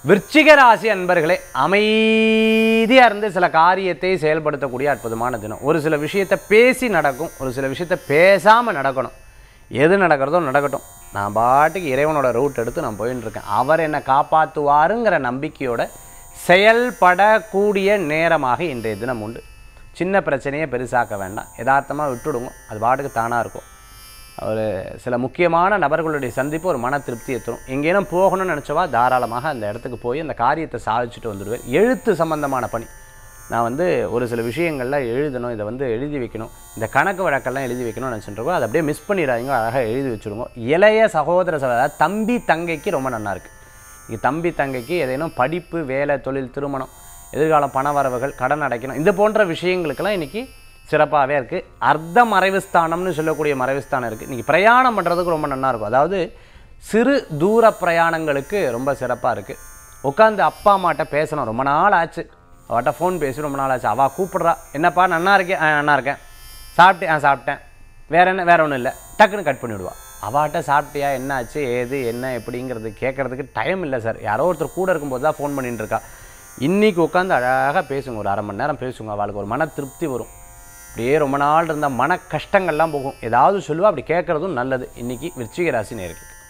விருச்சிக ராசி அன்பர்களே அமைதியாக இருந்து சில காரியத்தை செயல்படுத்தக்கூடிய அற்புதமான தினம் ஒரு சில விஷயத்தை பேசி நடக்கும் ஒரு சில விஷயத்தை பேசாமல் நடக்கணும் எது நடக்கிறதோ நடக்கட்டும் நான் பாட்டுக்கு இறைவனோட ரூட் எடுத்து நான் போயின்னு இருக்கேன் அவர் என்னை காப்பாற்றுவாருங்கிற நம்பிக்கையோட செயல்படக்கூடிய நேரமாக இன்றைய தினம் உண்டு சின்ன பிரச்சனையை பெருசாக்க வேண்டாம் யதார்த்தமாக விட்டுடுங்க அது பாட்டுக்கு தானாக இருக்கும் ஒரு சில முக்கியமான நபர்களுடைய சந்திப்பு ஒரு மன திருப்தியை தரும் எங்கேனும் போகணும்னு நினச்சவா தாராளமாக அந்த இடத்துக்கு போய் அந்த காரியத்தை சாதிச்சுட்டு வந்துடுவேன் எழுத்து சம்பந்தமான பணி நான் வந்து ஒரு சில விஷயங்கள்லாம் எழுதணும் இதை வந்து எழுதி வைக்கணும் இந்த கணக்கு வழக்கெல்லாம் எழுதி வைக்கணும்னு நினச்சிட்டு அதை அப்படியே மிஸ் பண்ணிடாதீங்க அழகாக எழுதி வச்சுருங்க இளைய சகோதர சகோதர தம்பி தங்கைக்கு ரொம்ப நல்லா இருக்குது இங்கே தம்பி தங்கைக்கு ஏதேனும் படிப்பு வேலை தொழில் திருமணம் எதிர்கால பண வரவுகள் கடன் அடைக்கணும் இந்த போன்ற விஷயங்களுக்கெல்லாம் இன்றைக்கி சிறப்பாகவே இருக்குது அர்த்த மறைவு ஸ்தானம்னு சொல்லக்கூடிய மறைவு ஸ்தானம் இருக்குது இன்றைக்கி பிரயாணம் பண்ணுறதுக்கு ரொம்ப நல்லா இருக்கும் அதாவது சிறு தூர பிரயாணங்களுக்கு ரொம்ப சிறப்பாக இருக்குது உட்காந்து அப்பா அம்மாட்ட பேசணும் ரொம்ப நாள் ஆச்சு அவட்ட ஃபோன் பேசி ரொம்ப நாள் ஆச்சு அவள் கூப்பிட்றா என்னப்பா நன்னா இருக்கேன் ஆ நன்னா இருக்கேன் சாப்பிட்டேன் ஆ சாப்பிட்டேன் வேற என்ன வேற ஒன்றும் இல்லை டக்குன்னு கட் பண்ணிவிடுவா அவாட்ட சாப்பிட்டியா என்ன ஆச்சு ஏது என்ன எப்படிங்கிறது கேட்குறதுக்கு டைம் இல்லை சார் யாரோ ஒருத்தர் கூட இருக்கும்போது தான் ஃபோன் பண்ணிட்டு இருக்கா இன்றைக்கி உட்காந்து அழகாக பேசுங்க ஒரு அரை மணி நேரம் பேசுங்க அவளுக்கு ஒரு மன திருப்தி வரும் அப்படியே ரொம்ப நாள் இருந்த மன கஷ்டங்கள்லாம் போகும் ஏதாவது சொல்லுவா அப்படி கேட்குறதும் நல்லது இன்றைக்கி விருச்சிக ராசி நேருக்கு